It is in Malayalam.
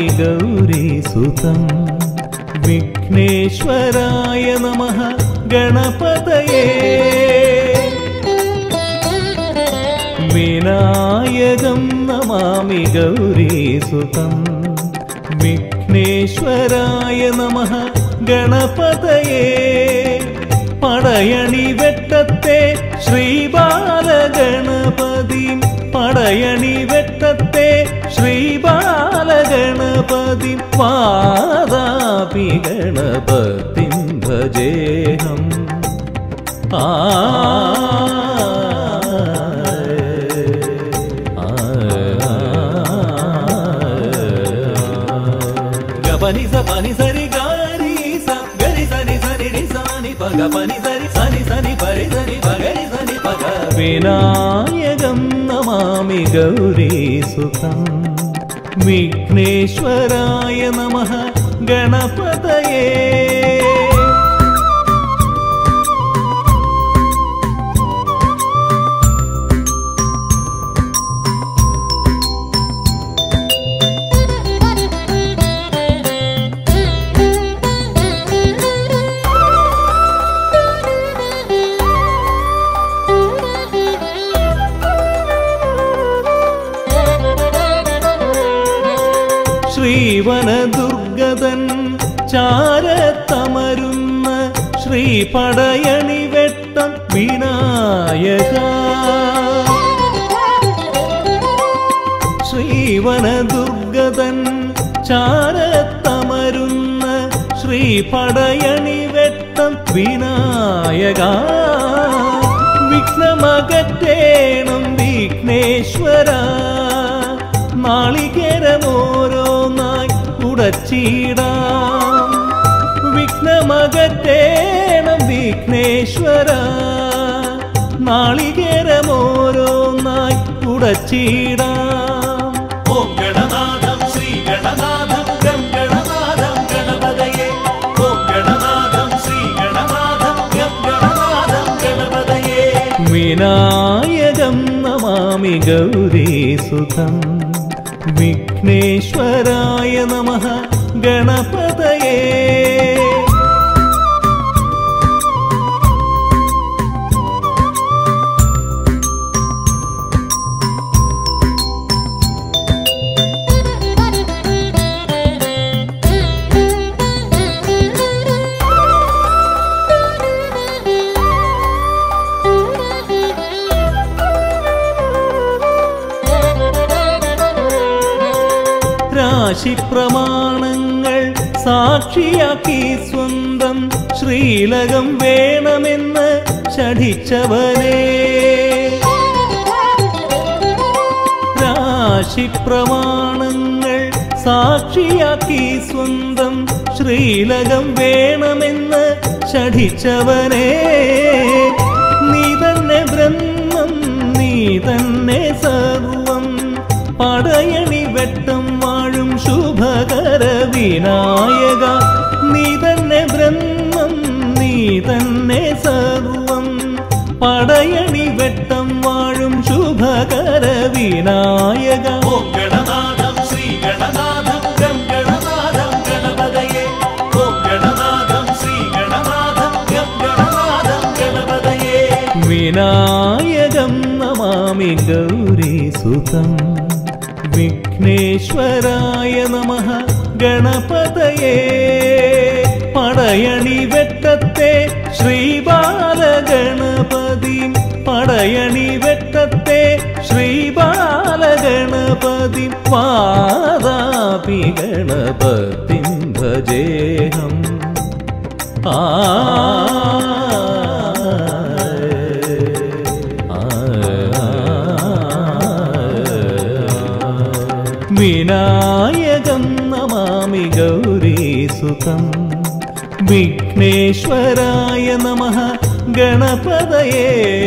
നമാമി ഗൗരീസുതം വിഘ്നേശ്വരായ നമ ഗണപതയേ വിനായകം നമാമി ഗൗരീസുതം വിഘ്നേശ്വരായ നമ ഗണപതയേ പടയണി വെട്ടത്തെ ശ്രീബാലഗണപതി പടയണി വെട്ടത്തെ ശ്രീബാലഗണപതി വാദാപി ഗണപതി ഭജേഹം ആ గపని సపని సరి గారి స గరి సని సని రి సని పగ పని సరి సని సని పరి సని పగరి సని పగ వినాయకం నమామి గౌరీ సుతం విఘ్నేశ్వరాయ నమః గణపతయే ശ്രീവനദുർഗതൻ ചാരത്തമരുന്ന ശ്രീപടയണി വെട്ടം വിനായക ശ്രീവനദുർഗതൻ ചാരത്തമരുന്ന ശ്രീപടയണി വെട്ടം വിനായക വിഘ്നമകറ്റേണം വിഘ്നേശ്വര നാളികേരമോരോന്നായി ഉടച്ചിടാം വിഘ്നമകറ്റേണം വിഘ്നേശ്വര നാളികേരമോരോന്നായി ഉടച്ചിടാം ഓം ഗണനാഥം ശ്രീ ഗണനാഥം ഗം ഗണനാഥം ഗണപതയേ ഓം ഗണനാഥം ശ്രീ ഗണനാഥം ഗം ഗണനാഥം ഗണപതയേ വിനായകം നമാമി ഗൗരീസുതം വിഘ്നേശ്വരായ നമഃ ഗണപതയേ രാശി പ്രമാണങ്ങൾ സാക്ഷിയാക്കി സ്വന്തം ശ്രീലകം വേണമെന്ന് ശഠിച്ചവനെ രാശി പ്രമാണങ്ങൾ സാക്ഷിയാക്കി സ്വന്തം ശ്രീലകം വേണമെന്ന് ശഠിച്ചവനെ നീ തന്നെ ബ്രഹ്മം നീ തന്നെ സർവം പടയണി വെട്ടം വാഴും ശുഭകര വിനായക നീ തന്നെ ബ്രഹ്മം നീ തന്നെ സർവം പടയണി വെട്ടം വാഴും ശുഭകര വിനായക ഓം ഗണനാഥം ശ്രീ ഗണനാഥം ഗം ഗണനാഥം ഗണപതയേ ഓം ഗണനാഥം ശ്രീ ഗണനാഥം ഗം ഗണനാഥം ഗണപതയേ വിനായകം നമാമി ഗൗരീസുതം വിഘ്നേശ്വരായ നമഃ ഗണപതയേ പടയണി വെട്ടത്തെ ശ്രീബാലഗണപതി പടയണി വെട്ടത്തെ ശ്രീബാലഗണപതി വാദാപി ഗണപതി ഭജേഹം ആ വിനായകം നമാമി ഗൗരീസുതം വിഘ്നേശ്വരായ നമഃ ഗണപതയേ